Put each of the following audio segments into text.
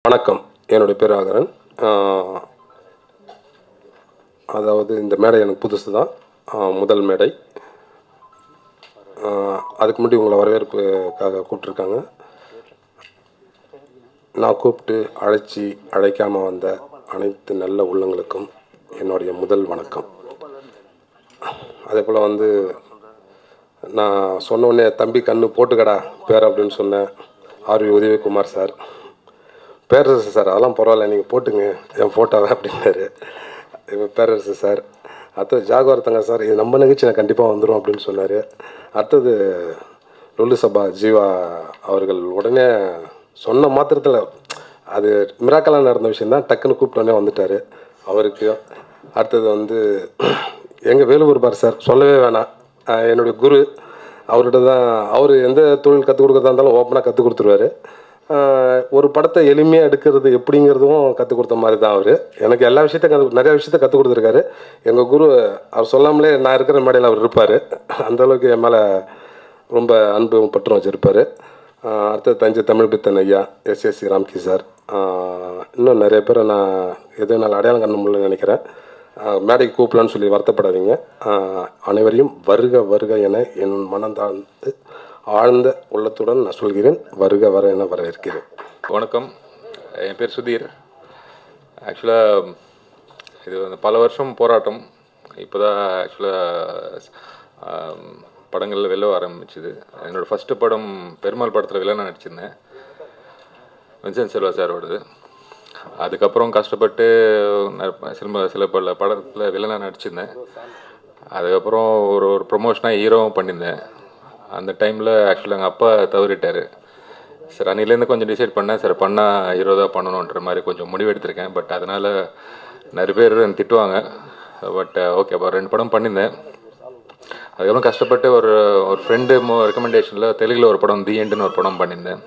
வணக்கம் என்னுடைய பேர் ஆகரன் ஆஹ், அதாவது இந்த மேடை எனக்கு புதுசு தான் ஆஹ், முதல் மேடை ஆஹ், அதுக்கு முன்னாடி உங்களை வரவேற்புக்காக கூப்பிட்ருக்காங்க நான் கூப்பிட்டு அழைச்சி அழைக்காமல் வந்த அனைத்து நல்ல உள்ளங்களுக்கும் என்னுடைய முதல் வணக்கம் அதே போல் வந்து நான் சொன்ன உடனே தம்பி கண்ணு போட்டுக்கடா பேர் அப்படின்னு சொன்னேன் ஆர்வி உதயகுமார் சார் பேரரசு சார் அதெல்லாம் பரவாயில்ல நீங்கள் போட்டுங்க என் ஃபோட்டோவை அப்படின்னாரு இவன் பேரரசு சார் அடுத்தது ஜாகுவார் தங்க சார் இது நம்ம நிகழ்ச்சி நான் கண்டிப்பாக வந்துடும் அப்படின்னு சொன்னார் அடுத்தது லுல்லு சபா ஜீவா அவர்கள் உடனே சொன்ன மாத்திரத்தில் அது மிராக்கலாக நடந்த விஷயம் தான் டக்குன்னு கூப்பிட்டோன்னே வந்துட்டார் அவருக்கு அடுத்தது வந்து எங்கள் வேலுவர் பார் சார் சொல்லவே வேணாம் ஆஹ் என்னுடைய குரு அவர்கிட்ட தான் அவர் எந்த தொழில் கற்றுக் கொடுக்குறதா இருந்தாலும் ஓப்பனாக கற்றுக் கொடுத்துருவாரு ஆஹ் ஒரு படத்தை எளிமையாக எடுக்கிறது எப்படிங்கிறதும் கற்றுக் கொடுத்த மாதிரி தான் அவர் எனக்கு எல்லா விஷயத்தையும் கற்று நிறைய விஷயத்த கற்றுக் கொடுத்துருக்காரு எங்கள் குரு அவர் சொல்லாமலே நான் இருக்கிற மேடையில் அவர் இருப்பார் அந்தளவுக்கு என் மேலே ரொம்ப அன்பு பற்றும் வச்சுருப்பார் அடுத்தது தஞ்சை தமிழ் பித்தன் ஐயா எஸ் எஸ் ராம்கி சார் ஆஹ் இன்னும் நிறைய பேரை நான் எதுவும் என்னால் அடையாளம் கண்ண முடியலன்னு நினைக்கிறேன் ஆஹ் மேடைக்கு கூப்பிடலான்னு சொல்லி வருத்தப்படாதீங்க ஆஹ் அனைவரையும் வருக வருக என என் மனந்தாழ்ந்து ஆழ்ந்த உள்ளத்துடன் நான் சொல்கிறேன் வருக வர என வரவேற்கிறேன் வணக்கம் என் பேர் சுதீர் ஆக்சுவலாக இது வந்து பல வருஷம் போராட்டம் இப்போ தான் ஆக்சுவலாக படங்களில் வெளில வர ஆரம்பிச்சுது என்னோடய ஃபஸ்ட்டு படம் பெருமாள் படத்தில் வில்லனா நடிச்சிருந்தேன் வின்சென்ட் செல்வா சாரோடது அதுக்கப்புறம் கஷ்டப்பட்டு ந- சில சில பல படத்தில் வில்லனா நடிச்சிருந்தேன் அதுக்கப்புறம் ஒரு ஒரு ப்ரொமோஷனாக ஹீரோவும் பண்ணியிருந்தேன் அந்த டைமில் ஆக்சுவலாக எங்கள் அப்பா தவறிட்டார் சார் அன்னிலேருந்து கொஞ்சம் டிசைட் பண்ணேன் சார் பண்ணால் ஹீரோ தான் பண்ணணுன்ற மாதிரி கொஞ்சம் முடிவு எடுத்திருக்கேன் பட் அதனால் நிறைய பேர் என்னை திட்டுவாங்க பட் ஓகே அப்போ ரெண்டு படம் பண்ணியிருந்தேன் அதுக்கப்புறம் கஷ்டப்பட்டு ஒரு ஒரு ஃப்ரெண்டு மோ ரெக்கமெண்டேஷனில் தெலுங்கில் ஒரு படம் தி எண்டுன்னு ஒரு படம் பண்ணியிருந்தேன்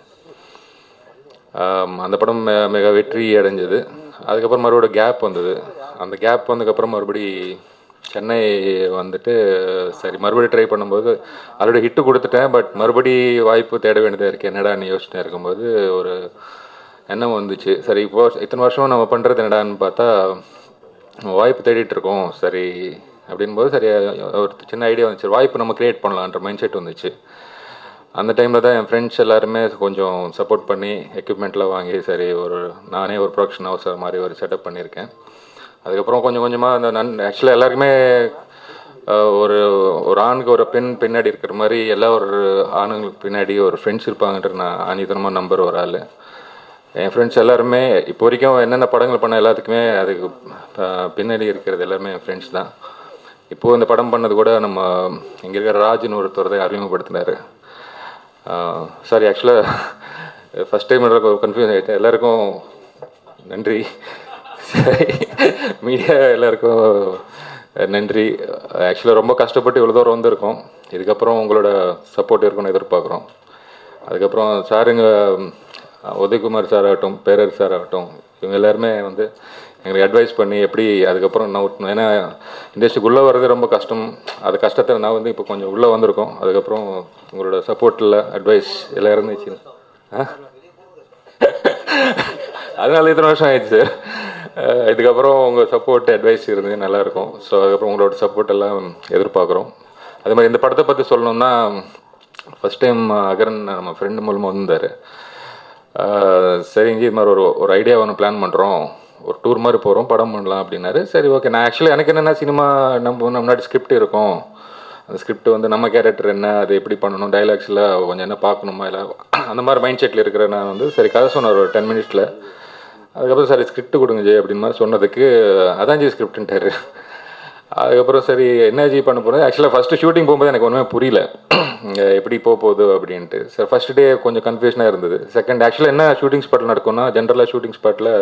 ஆம், அந்த படம் மி- மிக வெற்றி அடைஞ்சது அதுக்கப்புறம் மறுபடியும் கேப் வந்தது அந்த கேப் வந்ததுக்கப்புறம் மறுபடி சென்னை வந்துட்டு சரி மறுபடியும் ட்ரை பண்ணும்போது ஆல்ரெடி ஹிட்டு கொடுத்துட்டேன் பட் மறுபடி வாய்ப்பு தேட வேண்டியதாக இருக்குது என்னடான்னு யோசிச்சுட்டு இருக்கும்போது ஒரு எண்ணம் வந்துச்சு சரி இப்போ இத்தனை வருஷம் நம்ம பண்ணுறது என்னடான்னு பார்த்தா நம்ம வாய்ப்பு தேடிட்டு இருக்கோம் சரி அப்படின்போது சரி ஒரு சின்ன ஐடியா வந்துச்சு வாய்ப்பு நம்ம கிரியேட் பண்ணலான்ற மைண்ட் செட் வந்துச்சு அந்த டைமில் தான் என் ஃப்ரெண்ட்ஸ் எல்லாருமே கொஞ்சம் சப்போர்ட் பண்ணி எக்யூப்மெண்ட்லாம் வாங்கி சரி ஒரு நானே ஒரு ப்ரொடக்ஷன் ஹவுஸ் மாதிரி ஒரு செட்டப் பண்ணியிருக்கேன் அதுக்கப்புறம் கொஞ்சம் கொஞ்சமாக அந்த நன் ஆக்சுவலாக எல்லாருக்குமே அஹ், ஒரு ஒரு ஆணுக்கு ஒரு பெண் பின்னாடி இருக்கிற மாதிரி எல்லா ஒரு ஆணுங்களுக்கு பின்னாடி ஒரு ஃப்ரெண்ட்ஸ் இருப்பாங்கன்ற நான் ஆணித்தனமாக நம்பர் ஒரு ஆள் என் ஃப்ரெண்ட்ஸ் எல்லாருமே இப்போ வரைக்கும் என்னென்ன படங்கள் பண்ண எல்லாத்துக்குமே அதுக்கு அஹ், பின்னாடி இருக்கிறது எல்லாருமே என் ஃப்ரெண்ட்ஸ் தான் இப்போது இந்த படம் பண்ணது கூட நம்ம இங்கே இருக்கிற ராஜுன்னு ஒருத்தர் தான் அறிமுகப்படுத்தினார் சாரி ஆக்சுவலாக ஃபஸ்ட் டைம் எல்லாருக்கும் கன்ஃபியூஸ் ஆகிட்டேன் எல்லாருக்கும் நன்றி சரி மீடியா எல்லாருக்கும் நன்றி ஆக்சுவலாக ரொம்ப கஷ்டப்பட்டு இவ்வளோ தூரம் வந்திருக்கோம் இதுக்கப்புறம் உங்களோட சப்போர்ட் இருக்கும்னு எதிர்பார்க்குறோம் அதுக்கப்புறம் சாருங்க உதயகுமார் சார் ஆகட்டும் பேரர் சார் ஆகட்டும் இவங்க எல்லாருமே வந்து எங்களுக்கு அட்வைஸ் பண்ணி எப்படி அதுக்கப்புறம் நான் ஏன்னா இண்டஸ்ட்ரிக்குள்ளே வர்றது ரொம்ப கஷ்டம் அது கஷ்டத்தை நான் வந்து இப்போ கொஞ்சம் உள்ளே வந்திருக்கோம் அதுக்கப்புறம் உங்களோட சப்போர்ட்டில் அட்வைஸ் எல்லாம் இருந்துச்சு ஆ அதனால இத்தனை வருஷம் ஆயிடுச்சு அஹ் இதுக்கப்புறம் உங்கள் சப்போர்ட் அட்வைஸ் இருந்து நல்லாயிருக்கும் ஸோ அதுக்கப்புறம் உங்களோட சப்போர்ட் எல்லாம் எதிர்பார்க்குறோம் அதே மாதிரி இந்த படத்தை பற்றி சொல்லணும்னா ஃபஸ்ட் டைம் அகரன் நம்ம ஃப்ரெண்டு மூலமாக வந்தார் சரிங்க இது மாதிரி ஒரு ஒரு ஐடியா ஒன்று பிளான் பண்ணுறோம் ஒரு டூர் மாதிரி போகிறோம் படம் பண்ணலாம் அப்படின்னாரு சரி ஓகே நான் ஆக்சுவலி எனக்கு என்னென்னா சினிமா நம்ம நம்ம முன்னாடி ஸ்கிரிப்ட் இருக்கும் அந்த ஸ்கிரிப்ட் வந்து நம்ம கேரக்டர் என்ன அது எப்படி பண்ணணும் டைலாக்ஸில் கொஞ்சம் என்ன பார்க்கணுமா இல்லை அந்த மாதிரி மைண்ட் செட்டில் இருக்கிற நான் வந்து சரி கதை சொன்னார் ஒரு டென் மினிட்ஸில் அதுக்கப்புறம் சரி ஸ்கிரிப்ட் கொடுங்க ஜெய் அப்படின்னு மாதிரி சொன்னதுக்கு அதான் ஜி ஸ்கிரிப்டுன்ட்டாரு அதுக்கப்புறம் சரி என்ன ஜி பண்ண போகிறது ஆக்சுவலாக ஃபஸ்ட்டு ஷூட்டிங் போகும்போது எனக்கு ஒன்றுமே புரியல இங்க எப்படி போக போகுது அப்படின்ட்டு சார் ஃபர்ஸ்ட் டே கொஞ்சம் கன்ஃபியூஷனாக இருந்தது செகண்ட் ஆக்சுவலாக என்ன ஷூட்டிங் ஸ்பாட்டில் நடக்கும்னா ஜென்ரலாக ஷூட்டிங் ஸ்பாட்டில்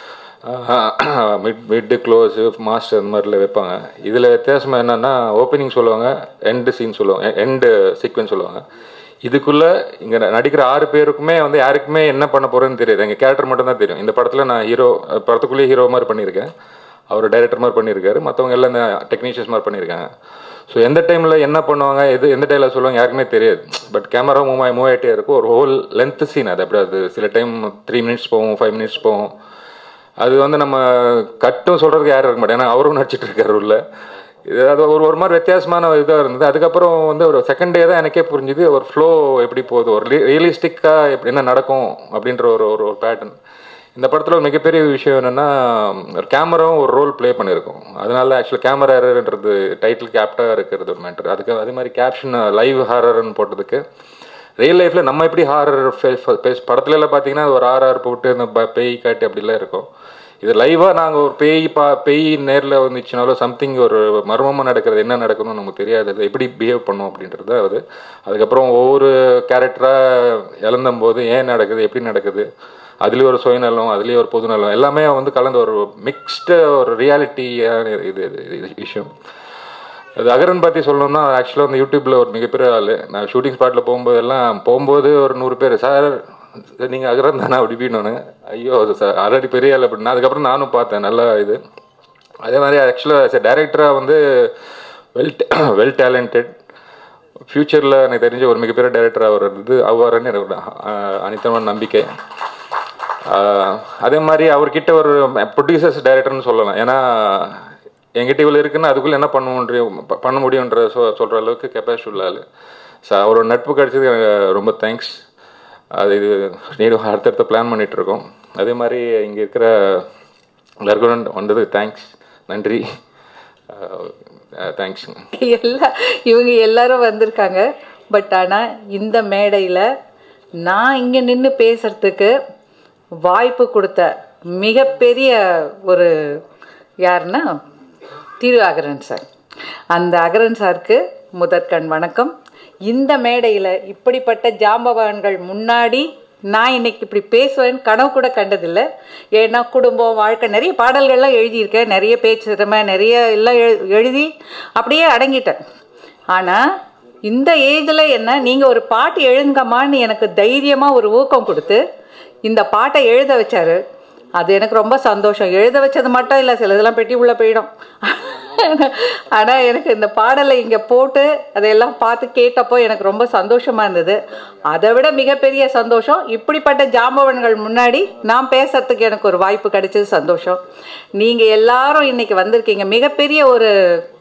மிட் மிட்டு க்ளோஸு மாஸ்டர் அந்த மாதிரில வைப்பாங்க இதில் வித்தியாசமாக என்னென்னா ஓப்பனிங் சொல்லுவாங்க எண்டு சீன் சொல்லுவாங்க எண்டு சீக்வன்ஸ் சொல்லுவாங்க இதுக்குள்ளே இங்கே நடிக்கிற ஆறு பேருக்குமே வந்து யாருக்குமே என்ன பண்ண போகிறேன்னு தெரியாது எங்கள் கேரக்டர் மட்டும் தான் தெரியும் இந்த படத்தில் நான் ஹீரோ படத்துக்குள்ளேயே ஹீரோ மாதிரி பண்ணியிருக்கேன் அவர் டைரக்டர் மாதிரி பண்ணியிருக்காரு மற்றவங்க எல்லாம் இந்த டெக்னீஷியன்ஸ் மாதிரி பண்ணியிருக்காங்க ஸோ எந்த டைமில் என்ன பண்ணுவாங்க எது எந்த டைமில் சொல்லுவாங்க யாருக்குமே தெரியாது பட் கேமரா மூவ் மூவ் ஆகிட்டே இருக்கும் ஒரு ஹோல் லென்த் சீன் அது அப்படி அது சில டைம் த்ரீ மினிட்ஸ் போகும் ஃபைவ் மினிட்ஸ் போகும் அது வந்து நம்ம கட்டும் சொல்கிறதுக்கு யாரும் இருக்க மாட்டேன் ஏன்னா அவரும் நடிச்சிட்டு இருக்காரு உள்ள இது அது ஒரு ஒரு மாதிரி வித்தியாசமான இதாக இருந்தது அதுக்கப்புறம் வந்து ஒரு செகண்ட் டே தான் எனக்கே புரிஞ்சுது ஒரு ஃப்ளோ எப்படி போகுது ஒரு ரியலிஸ்டிக்காக எப்படி என்ன நடக்கும் அப்படின்ற ஒரு ஒரு ஒரு பேட்டர்ன் இந்த படத்தில் ஒரு மிகப்பெரிய விஷயம் என்னென்னா ஒரு கேமராவும் ஒரு ரோல் ப்ளே பண்ணியிருக்கோம் அதனால ஆக்சுவலாக கேமரா எரர்ன்றது டைட்டில் கேப்டாக இருக்கிறது ஒரு மேட்ரு அதுக்கு அதே மாதிரி கேப்ஷன் லைவ் ஹாரர்னு போட்டதுக்கு ரியல் லைஃப்பில் நம்ம எப்படி ஹாரர் ஃபேஸ் படத்துல எல்லாம் பார்த்தீங்கன்னா ஒரு ஆர்ஆர் போட்டு இந்த ப- பேய் காட்டி அப்படிலாம் இருக்கும் இது லைவாக நாங்கள் ஒரு பேய் பா பேய் நேரில் வந்துச்சுனாலும் சம்திங் ஒரு மர்மமாக நடக்கிறது என்ன நடக்கணும்னு நமக்கு தெரியாது அது எப்படி பிஹேவ் பண்ணும் அப்படின்றது அது அதுக்கப்புறம் ஒவ்வொரு கேரக்டராக இழந்தம்போது ஏன் நடக்குது எப்படி நடக்குது அதுலேயும் ஒரு சுயநலம் அதுலேயும் ஒரு பொதுநலம் எல்லாமே வந்து கலந்த ஒரு மிக்ஸ்டு ஒரு ரியாலிட்டியான இது இது விஷயம் அது அகரன் பற்றி சொல்லணும்னா ஆக்சுவலாக வந்து யூடியூப்பில் ஒரு மிகப்பெரிய ஆள் நான் ஷூட்டிங் ஸ்பாட்டில் போகும்போதெல்லாம் போகும்போது ஒரு நூறு பேர் சார் நீங்கள் அகரன் தானே அப்படி இப்படின்னு ஐயோ சார் ஆல்ரெடி பெரிய ஆள் அப்படின்னா அதுக்கப்புறம் நானும் பார்த்தேன் நல்ல இது அதே மாதிரி ஆக்சுவலாக டேரக்டராக வந்து வெல் வெல் டேலண்டட் ஃப்யூச்சரில் எனக்கு தெரிஞ்ச ஒரு மிகப்பெரிய டேரக்டர் அவர் இது அவ்வாறுன்னு எனக்கு ஒரு, ஆஹ், அனித்தமான நம்பிக்கை ஆஹ், அதே மாதிரி அவர்கிட்ட ஒரு ப்ரொடியூசர்ஸ் டைரக்டர்னு சொல்லலாம் ஏன்னா என்கிட்ட இவ்வளோ இருக்குன்னா அதுக்குள்ளே என்ன பண்ண முடியும் ப- பண்ண முடியுன்ற சொ சொல்கிற அளவுக்கு கெப்பாசிட்டி உள்ள ஆள் ஸோ அவரோட நட்பு கிடைச்சதுக்கு எனக்கு ரொம்ப தேங்க்ஸ் அது இது நீடும் அடுத்தடுத்த பிளான் பண்ணிட்டு இருக்கோம் அதே மாதிரி இங்கே இருக்கிற எல்லாருக்கும் வந்தது தேங்க்ஸ் நன்றி தேங்க்ஸ் எல்லா இவங்க எல்லாரும் வந்திருக்காங்க பட் ஆனால் இந்த மேடையில் நான் இங்கே நின்று பேசுறதுக்கு வாய்ப்பு கொடுத்த மிகப்பெரிய ஒரு யாருன்னா திரு அகரன் சார் அந்த அகரன் சாருக்கு முதற்கண் வணக்கம் இந்த மேடையில் இப்படிப்பட்ட ஜாம்பவான்கள் முன்னாடி நான் இன்னைக்கு இப்படி பேசுவேன்னு கனவு கூட கண்டதில்லை ஏன்னா குடும்பம் வாழ்க்கை நிறைய பாடல்கள்லாம் எழுதியிருக்கேன் நிறைய பேச்சு திறமை நிறைய எல்லாம் எழு- எழுதி அப்படியே அடங்கிட்டேன் ஆனால் இந்த ஏஜில் என்ன நீங்கள் ஒரு பாட்டு எழுதுங்கம்மான்னு எனக்கு தைரியமாக ஒரு ஊக்கம் கொடுத்து இந்த பாட்டை எழுத வச்சாரு அது எனக்கு ரொம்ப சந்தோஷம் எழுத வச்சது மட்டும் இல்லை சிலதெல்லாம் பெட்டி உள்ள போயிடும் ஆனால் எனக்கு இந்த பாடலை இங்கே போட்டு அதையெல்லாம் பார்த்து கேட்டப்போ எனக்கு ரொம்ப சந்தோஷமாக இருந்தது அதை விட மிகப்பெரிய சந்தோஷம் இப்படிப்பட்ட ஜாம்பவன்கள் முன்னாடி நான் பேசுறதுக்கு எனக்கு ஒரு வாய்ப்பு கிடைச்சது சந்தோஷம் நீங்கள் எல்லாரும் இன்னைக்கு வந்திருக்கீங்க மிகப்பெரிய ஒரு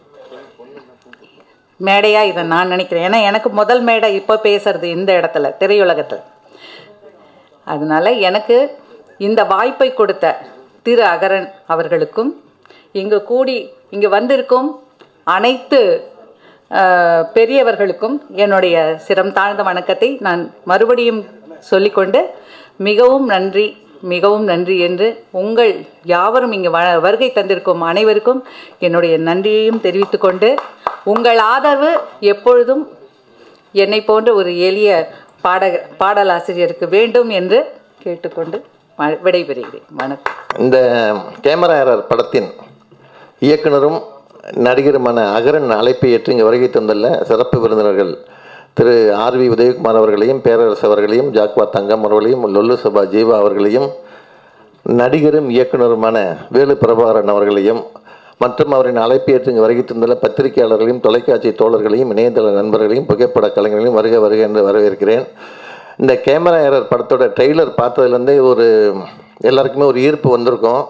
மேடையா இதை நான் நினைக்கிறேன் ஏன்னா எனக்கு முதல் மேடை இப்போ பேசுறது இந்த இடத்துல திரையுலகத்தில் அதனால எனக்கு இந்த வாய்ப்பை கொடுத்த திரு அகரன் அவர்களுக்கும் இங்கு கூடி இங்கு வந்திருக்கும் அனைத்து அஹ், பெரியவர்களுக்கும் என்னுடைய சிரம் தாழ்ந்த வணக்கத்தை நான் மறுபடியும் சொல்லிக்கொண்டு மிகவும் நன்றி மிகவும் நன்றி என்று உங்கள் யாவரும் இங்கு வ வருகை தந்திருக்கும் அனைவருக்கும் என்னுடைய நன்றியையும் தெரிவித்துக்கொண்டு உங்கள் ஆதரவு எப்பொழுதும் என்னை போன்ற ஒரு எளிய பாடக பாடலாசிரியருக்கு வேண்டும் என்று கேட்டுக்கொண்டு வ- விடைபெறுகிறேன் வணக்கம் இந்த கேமரா எரர் படத்தின் இயக்குனரும் நடிகருமான அகரன் அழைப்பை ஏற்று இங்கே வருகை தந்துள்ள சிறப்பு விருந்தினர்கள் திரு ஆர்வி உதயகுமார் அவர்களையும் பேரரசு அவர்களையும் ஜாக்வா தங்கம் அவர்களையும் லொல்லு சபா ஜீவா அவர்களையும் நடிகரும் இயக்குனருமான வேலு பிரபாகரன் அவர்களையும் மற்றும் அவரின் அழைப்பை ஏற்று இங்கு வருகை தந்துள்ள பத்திரிகையாளர்களையும் தொலைக்காட்சி தோழர்களையும் இணையதள நண்பர்களையும் புகைப்பட கலைஞர்களையும் வருக வருக என்று வரவேற்கிறேன் இந்த கேமரா எரர் படத்தோட ட்ரெய்லர் பார்த்ததுலேருந்தே ஒரு எல்லாருக்குமே ஒரு ஈர்ப்பு வந்திருக்கும்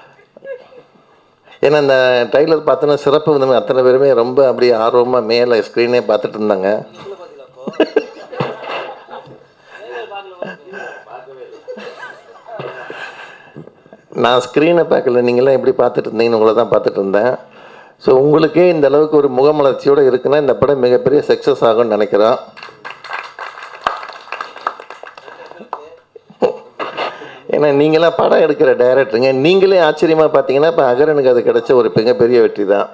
ஏன்னா இந்த ட்ரைலர் பார்த்தோன்னா சிறப்பு வந்து அத்தனை பேருமே ரொம்ப அப்படியே ஆர்வமாக மேலே ஸ்க்ரீனே பார்த்துட்டு இருந்தாங்க நான் ஸ்க்ரீனை பார்க்கல நீங்களாம் எப்படி பார்த்துட்டு இருந்தீங்கன்னு உங்களை தான் பார்த்துட்டு இருந்தேன் ஸோ உங்களுக்கே இந்த அளவுக்கு ஒரு முகமலர்ச்சியோடு இருக்குன்னா இந்த படம் மிகப்பெரிய சக்ஸஸ் ஆகும்னு நினைக்கிறேன் ஏன்னா நீங்களாம் படம் எடுக்கிற டைரக்டருங்க நீங்களே ஆச்சரியமாக பார்த்தீங்கன்னா இப்போ அகரனுக்கு அது கிடைச்ச ஒரு மிகப்பெரிய வெற்றி தான்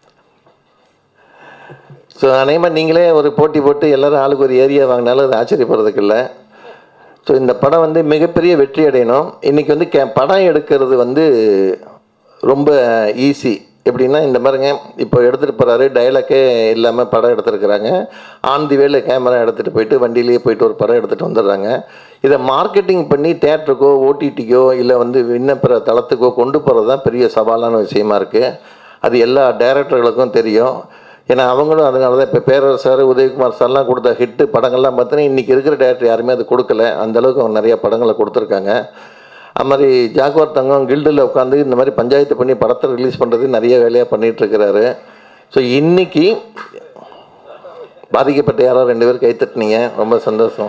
ஸோ அநேகமாக நீங்களே ஒரு போட்டி போட்டு எல்லாரும் ஆளுக்கு ஒரு ஏரியா வாங்கினாலும் அது ஆச்சரியப்படுறதுக்கு இல்லை ஸோ இந்த படம் வந்து மிகப்பெரிய வெற்றி அடையணும் இன்றைக்கி வந்து கே படம் எடுக்கிறது வந்து ரொம்ப ஈஸி எப்படின்னா இந்த மாதிரிங்க இப்போ எடுத்துகிட்டு போகிறாரு டைலாக்கே இல்லாமல் படம் எடுத்துருக்குறாங்க ஆன் தி வேல கேமரா எடுத்துகிட்டு போயிட்டு வண்டியிலேயே போயிட்டு ஒரு படம் எடுத்துகிட்டு வந்துடுறாங்க இதை மார்க்கெட்டிங் பண்ணி தேட்டருக்கோ ஓடிடிக்கோ இல்லை வந்து இன்னும் பிற தளத்துக்கோ கொண்டு போகிறது தான் பெரிய சவாலான விஷயமா இருக்குது அது எல்லா டைரக்டர்களுக்கும் தெரியும் ஏன்னா அவங்களும் அதனால தான் இப்போ பேரரசர் உதயகுமார் சார்லாம் கொடுத்த ஹிட்டு படங்கள்லாம் பார்த்தீங்கன்னா இன்றைக்கி இருக்கிற டேரக்டர் யாருமே அது கொடுக்கல அந்த அளவுக்கு அவங்க நிறைய படங்களை கொடுத்துருக்காங்க அது மாதிரி ஜாகுவார் தங்கம் கில்டில் உட்காந்து இந்த மாதிரி பஞ்சாயத்து பண்ணி படத்தை ரிலீஸ் பண்ணுறது நிறைய வேலையாக பண்ணிட்டு இருக்கிறாரு ஸோ இன்னைக்கு பாதிக்கப்பட்ட யாரோ ரெண்டு பேர் கைத்தட்டினீங்க ரொம்ப சந்தோஷம்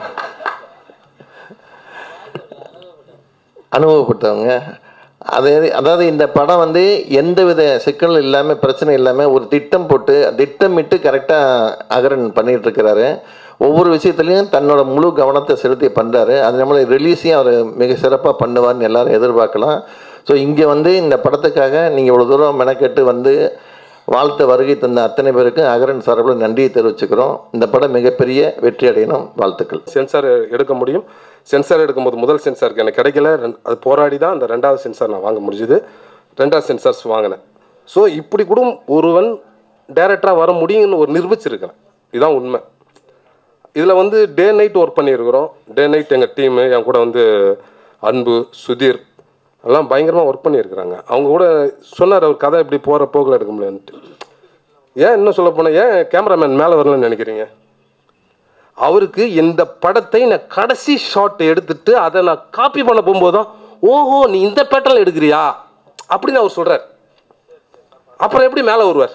அனுபவப்பட்டவங்க அதே அதாவது இந்த படம் வந்து எந்தவித சிக்கல் இல்லாமல் பிரச்சனை இல்லாமல் ஒரு திட்டம் போட்டு திட்டமிட்டு கரெக்டாக அகரன் பண்ணிட்டு இருக்கிறாரு ஒவ்வொரு விஷயத்துலையும் தன்னோட முழு கவனத்தை செலுத்தி பண்ணுறாரு அது நம்மளை ரிலீஸையும் அவர் மிக சிறப்பாக பண்ணுவார்னு எல்லாரும் எதிர்பார்க்கலாம் ஸோ இங்கே வந்து இந்த படத்துக்காக நீங்கள் இவ்வளோ தூரம் மெனக்கெட்டு வந்து வாழ்த்த வருகை தந்த அத்தனை பேருக்கும் அகரன் சார்பில் நன்றியை தெரிவிச்சுக்கிறோம் இந்த படம் மிகப்பெரிய வெற்றி அடையணும் வாழ்த்துக்கள் சென்சார் எடுக்க முடியும் சென்சார் எடுக்கும்போது முதல் சென்சாருக்கு எனக்கு கிடைக்கல ரெண்- அது போராடி தான் அந்த ரெண்டாவது சென்சார் நான் வாங்க முடிஞ்சுது ரெண்டாவது சென்சார்ஸ் வாங்கினேன் ஸோ இப்படி கூட ஒருவன் டைரக்டராக வர முடியும்னு ஒரு நிரூபிச்சிருக்கிறேன் இதுதான் உண்மை இதில் வந்து டே நைட் ஒர்க் பண்ணியிருக்கிறோம் டே நைட் எங்கள் டீமு என் கூட வந்து அன்பு சுதீர் எல்லாம் பயங்கரமாக ஒர்க் பண்ணியிருக்கிறாங்க அவங்க கூட சொன்னார் அவர் கதை இப்படி போகிற போக்கில் எடுக்க முடியாதுன்ட்டு ஏன் இன்னும் சொல்ல போனால் ஏன் கேமராமேன் மேலே வரலன்னு நினைக்கிறீங்க அவருக்கு இந்த படத்தை நான் கடைசி ஷாட் எடுத்துட்டு அதை நான் காப்பி பண்ண போகும்போது தான் ஓஹோ நீ இந்த பேட்டர்ல எடுக்கிறியா அப்படின்னு அவர் சொல்றார் அப்புறம் எப்படி மேலே வருவார்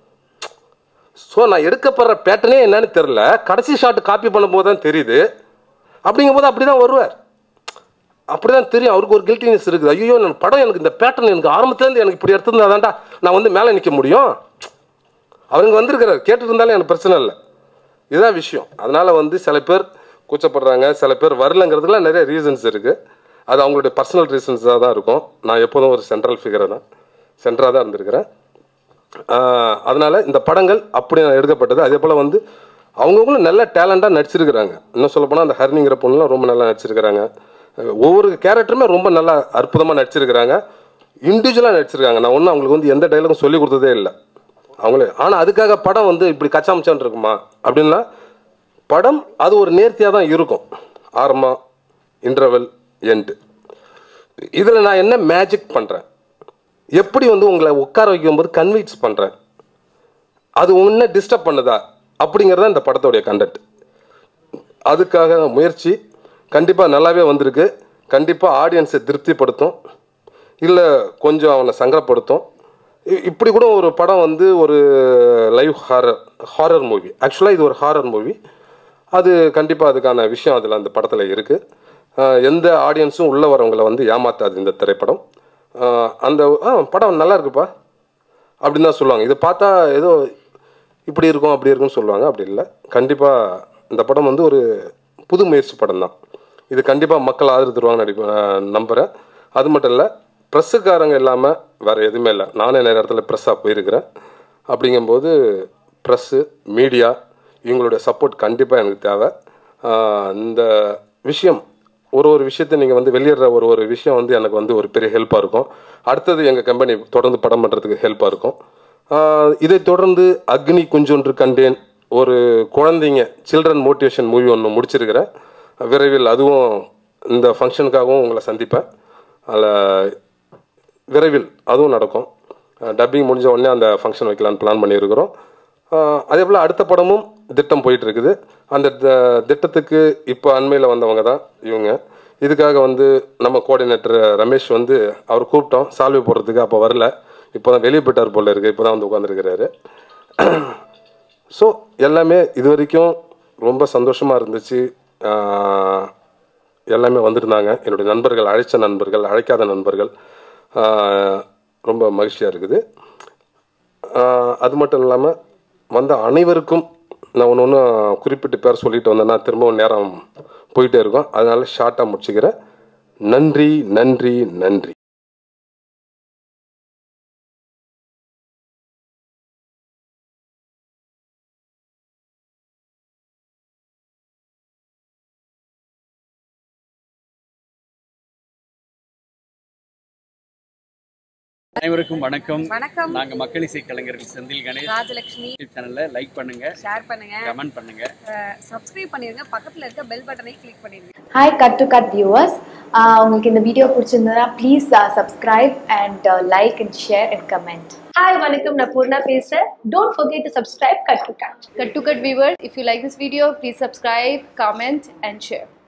ஸோ நான் எடுக்கப்படுற பேட்டர்னே என்னன்னு தெரில கடைசி ஷாட் காப்பி பண்ணும்போது தான் தெரியுது அப்படிங்கும்போது அப்படி தான் வருவார் அப்படி தான் தெரியும் அவருக்கு ஒரு கில்ட்டினஸ் இருக்குது ஐயோ நான் படம் எனக்கு இந்த பேட்டர்ன் எனக்கு ஆரம்பத்துலேருந்து எனக்கு இப்படி எடுத்திருந்தாதான்டா நான் வந்து மேலே நிற்க முடியும் அவருங்க வந்திருக்கிறார் கேட்டுட்டு இருந்தாலும் எனக்கு பிரச்சனை இல்லை இதுதான் விஷயம் அதனால வந்து சில பேர் கூச்சப்படுறாங்க சில பேர் வரலங்கிறதுக்குலாம் நிறைய ரீசன்ஸ் இருக்கு அது அவங்களுடைய பர்சனல் ரீசன்ஸாக தான் இருக்கும் நான் எப்போதும் ஒரு சென்ட்ரல் ஃபிகரை தான் சென்டராக தான் இருந்திருக்கிறேன் ஆஹ் அதனால இந்த படங்கள் அப்படி நான் எடுக்கப்பட்டது அதே போல் வந்து அவங்கவுங்களும் நல்ல டேலண்டாக நடிச்சிருக்கிறாங்க இன்னும் சொல்ல போனால் அந்த ஹர்னிங்கிற பொண்ணுலாம் ரொம்ப நல்லா நடிச்சிருக்கிறாங்க அஹ் ஒவ்வொரு கேரக்டருமே ரொம்ப நல்லா அற்புதமாக நடிச்சிருக்கிறாங்க இண்டிவிஜுவலாக நடிச்சிருக்காங்க நான் ஒன்றும் அவங்களுக்கு வந்து எந்த டைலாகும் சொல்லி கொடுத்ததே இல்லை அவங்களே ஆனால் அதுக்காக படம் வந்து இப்படி கச்சாமச்சான் இருக்குமா அப்படின்னா படம் அது ஒரு நேர்த்தியாக தான் இருக்கும் ஆரம்பம் இன்டர்வல் எண்டு இதில் நான் என்ன மேஜிக் பண்ணுறேன் எப்படி வந்து உங்களை உட்கார வைக்கும்போது கன்வின்ஸ் பண்ணுறேன் அது உன்ன டிஸ்டர்ப் பண்ணுதா அப்படிங்கிறது இந்த படத்தோடைய கண்டென்ட் அதுக்காக முயற்சி கண்டிப்பாக நல்லாவே வந்திருக்கு கண்டிப்பாக ஆடியன்ஸை திருப்திப்படுத்தும் இல்லை கொஞ்சம் அவனை சங்கடப்படுத்தும் இ- இப்படி கூட ஒரு படம் வந்து ஒரு லைவ் ஹாரர் ஹாரர் மூவி ஆக்சுவலாக இது ஒரு ஹாரர் மூவி அது கண்டிப்பாக அதுக்கான விஷயம் அதில் அந்த படத்தில் இருக்குது எந்த ஆடியன்ஸும் உள்ளே வரவங்களை வந்து ஏமாத்தாது இந்த திரைப்படம் ஆஹ் அந்த ஆ படம் நல்லா இருக்குப்பா அப்படின்னு தான் சொல்லுவாங்க இதை பார்த்தா ஏதோ இப்படி இருக்கும் அப்படி இருக்கும்னு சொல்லுவாங்க அப்படி இல்லை கண்டிப்பாக இந்த படம் வந்து ஒரு புது முயற்சி படம் தான் இது கண்டிப்பாக மக்கள் ஆதரவு தருவாங்கன்னு நடி நம்புகிறேன் அது மட்டும் இல்லை ப்ரெஸ்ஸுக்காரங்க இல்லாமல் வேறு எதுவுமே இல்லை நானே நிறைய இடத்துல ப்ரெஸ்ஸாக போயிருக்கிறேன் அப்படிங்கும்போது ப்ரெஸ்ஸு மீடியா இவங்களுடைய சப்போர்ட் கண்டிப்பாக எனக்கு தேவை ஆஹ் இந்த விஷயம் ஒரு ஒரு விஷயத்தை நீங்கள் வந்து வெளியிடுற ஒரு ஒரு விஷயம் வந்து எனக்கு வந்து ஒரு பெரிய ஹெல்ப்பாக இருக்கும் அடுத்தது எங்கள் கம்பெனி தொடர்ந்து படம் பண்ணுறதுக்கு ஹெல்ப்பாக இருக்கும் ஆஹ் இதை தொடர்ந்து அக்னி குஞ்சொன்று கண்டேன் ஒரு குழந்தைங்க சில்ட்ரன் மோட்டிவேஷன் மூவி ஒன்று முடிச்சிருக்கிறேன் விரைவில் அதுவும் இந்த ஃபங்க்ஷனுக்காகவும் உங்களை சந்திப்பேன் அதில் விரைவில் அதுவும் நடக்கும் டப்பிங் முடிஞ்ச உடனே அந்த ஃபங்க்ஷன் வைக்கலான்னு பிளான் பண்ணியிருக்கிறோம் ஆஹ் அதே போல் அடுத்த படமும் திட்டம் போயிட்டு இருக்குது அந்த த- திட்டத்துக்கு இப்போ அண்மையில் வந்தவங்க தான் இவங்க இதுக்காக வந்து நம்ம கோஆர்டினேட்டர் ரமேஷ் வந்து அவர் கூப்பிட்டோம் சால்வை போடுறதுக்கு அப்போ வரல இப்போ தான் வெளியே போயிட்டார் போல இருக்கு இப்போ தான் வந்து உட்காந்துருக்கிறாரு ஸோ எல்லாமே இது வரைக்கும் ரொம்ப சந்தோஷமாக இருந்துச்சு ஆஹ் எல்லாமே வந்திருந்தாங்க என்னுடைய நண்பர்கள் அழைச்ச நண்பர்கள் அழைக்காத நண்பர்கள் ஆஹ் ரொம்ப மகிழ்ச்சியாக இருக்குது ஆஹ் அது மட்டும் இல்லாமல் வந்த அனைவருக்கும் நான் ஒன்று ஒன்று குறிப்பிட்டு பேர் சொல்லிட்டு வந்தேன்னா திரும்பவும் நேரம் போயிட்டே இருக்கும் அதனால ஷார்ட்டாக முடிச்சுக்கிறேன் நன்றி நன்றி நன்றி அனைவருக்கும் வணக்கம் வணக்கம் நாங்க மக்கள் இசை கலைஞர்கள் செந்தில் கணேஷ் ராஜலட்சுமி யூடியூப் சேனல்ல லைக் பண்ணுங்க ஷேர் பண்ணுங்க கமெண்ட் பண்ணுங்க சப்ஸ்கிரைப் பண்ணிருங்க பக்கத்துல இருக்க பெல் பட்டனை கிளிக் பண்ணிருங்க hi cut to cut viewers உங்களுக்கு இந்த வீடியோ பிடிச்சிருந்ததுன்னா please subscribe and like and share and comment Hi, வணக்கம் நான் பூர்ணா பேசுறேன் don't forget to subscribe cut to cut Cut to Cut viewers, if you like this video, please subscribe, comment, and share.